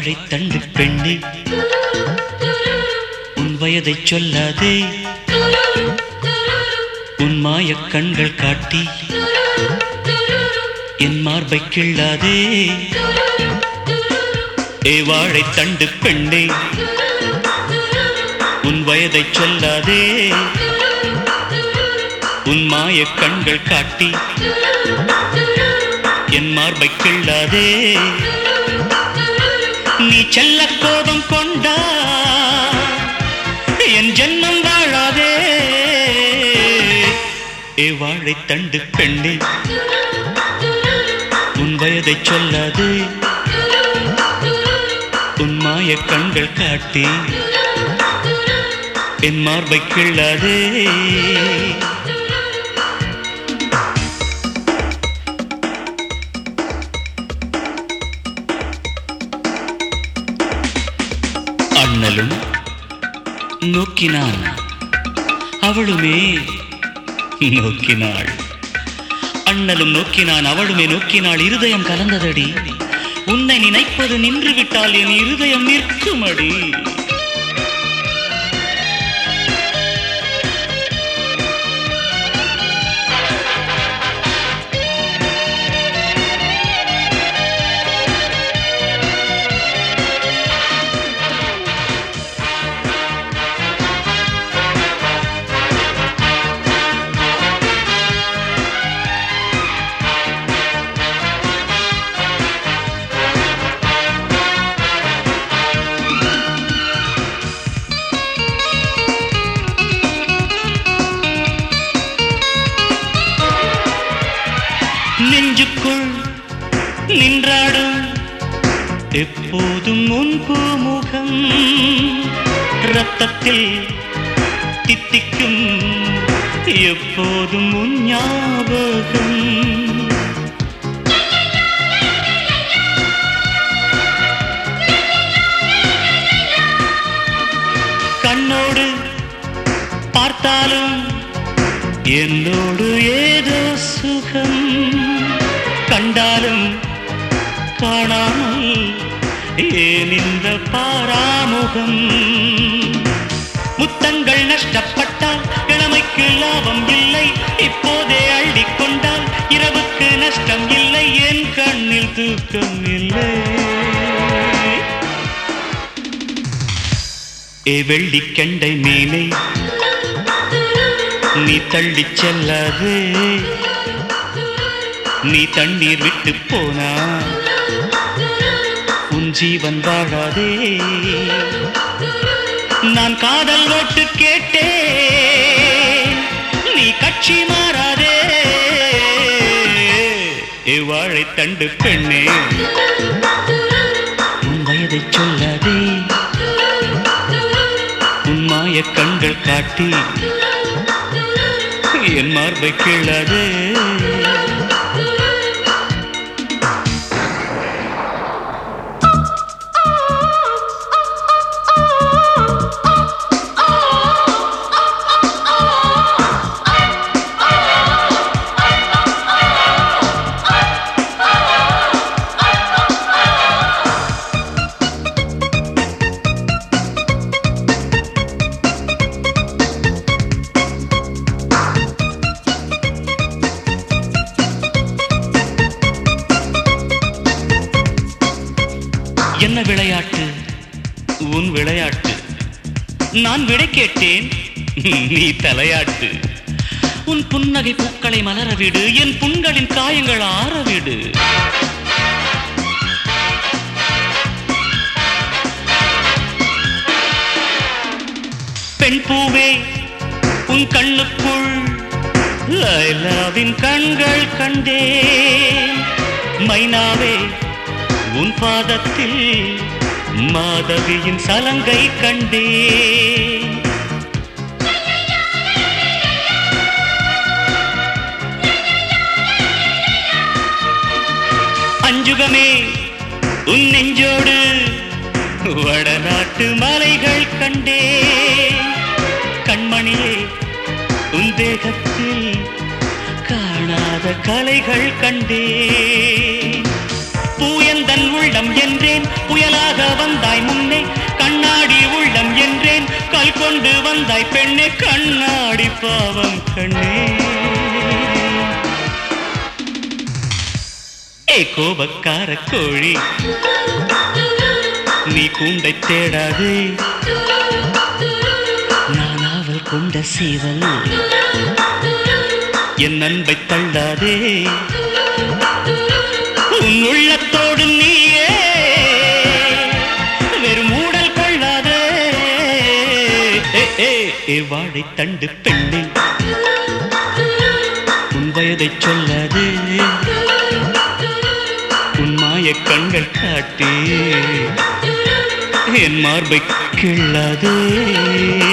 வாழைத் தண்டு பெண்ணே உன் வயதைச் சொல்லாதே உன் மாயக் கண்கள் காட்டி என் மார்பைக் கிள்ளாதே ஏ வாழைத் தண்டு பெண்ணே உன் வயதைச் சொல்லாதே உன் மாயக் கண்கள் காட்டி என் மார்பைக் கிள்ளாதே நீ செல்ல கோபம் கொண்டா என் ஜென்மம் வாழாதே ஏ வாழைத் தண்டு பெண்ணே உன் வயதைச் சொல்லாதே உன் மாயக் கண்கள் காட்டி என் மார்பைக் கிள்ளாதே அண்ணலும் நோக்கினான் அவளுமே நோக்கினாள் அண்ணலும் நோக்கினான் அவளுமே நோக்கினாள் இருதயம் கலந்ததடி உன்னை நினைப்பது நின்று விட்டால் என் இருதயம் நிற்குமடி நெஞ்சுக்குள் நின்றாடும் எப்போதும் உன் பூமுகம் ரத்தத்தில் தித்திக்கும் எப்போதும் உன் ஞாபகம் கண்ணோடு பார்த்தாலும் என்னோடு ஏதோ சுகம் கண்டாலும் காணாமல் ஏன் இந்த பாராமுகம் முத்தங்கள் நஷ்டப்பட்டால் இளமைக்கு லாபம் இல்லை இப்போதே அள்ளிக் கொண்டால் இரவுக்கு நஷ்டம் இல்லை என் கண்ணில் தூக்கம் இல்லை ஏ வெள்ளிக் கெண்டை மீனை நீ தள்ளிச் செல்லாதே நீ தண்ணீர் விட்டு போனா உன் ஜீவன் வாழாதே நான் காதல் ஓட்டு கேட்டேன் நீ கட்சி மாறாதே ஏ வாழை தண்டு பெண்ணே உன் வயதைச் சொல்லாதே உன் மாயக் கண்கள் காட்டி என் மார்பை கீழாதே என்ன விளையாட்டு உன் விளையாட்டு நான் விடை கேட்டேன் நீ தலையாட்டு உன் புன்னகை பூக்களை மலர விடு என் புண்களின் காயங்கள் ஆற விடு பெண் பூவே உன் கண்ணுக்குள் லைலாவின் கண்கள் கண்டேன் மைனாவே உன் பாதத்தில் மாதவியின் சலங்கை கண்டேன் அஞ்சுகமே உன் நெஞ்சோடு வடநாட்டு மலைகள் கண்டே கண்மணியே உன் தேகத்தில் காணாத கலைகள் கண்டே பூயந்தன் உள்ளம் என்றேன் புயலாக வந்தாய் முன்னே கண்ணாடி உள்ளம் என்றேன் கல் கொண்டு வந்தாய் பெண்ணே கண்ணாடி பாவம் கண்ணே ஏ கோபக்கார கோழி நீ கூண்டை தேடாதே நான் அவள் கொண்ட சீவல் என் அன்பை தள்ளாதே உன் உள்ளத்தோடு நீயே வெறும் மூடல் கொள்ளாதே ஏ, ஏ, ஏ வாழை தண்டு பெண்ணே உன் வயதை சொல்லாதே உன் மாய கண்கள் காட்டி என் மார்பை கிள்ளாதே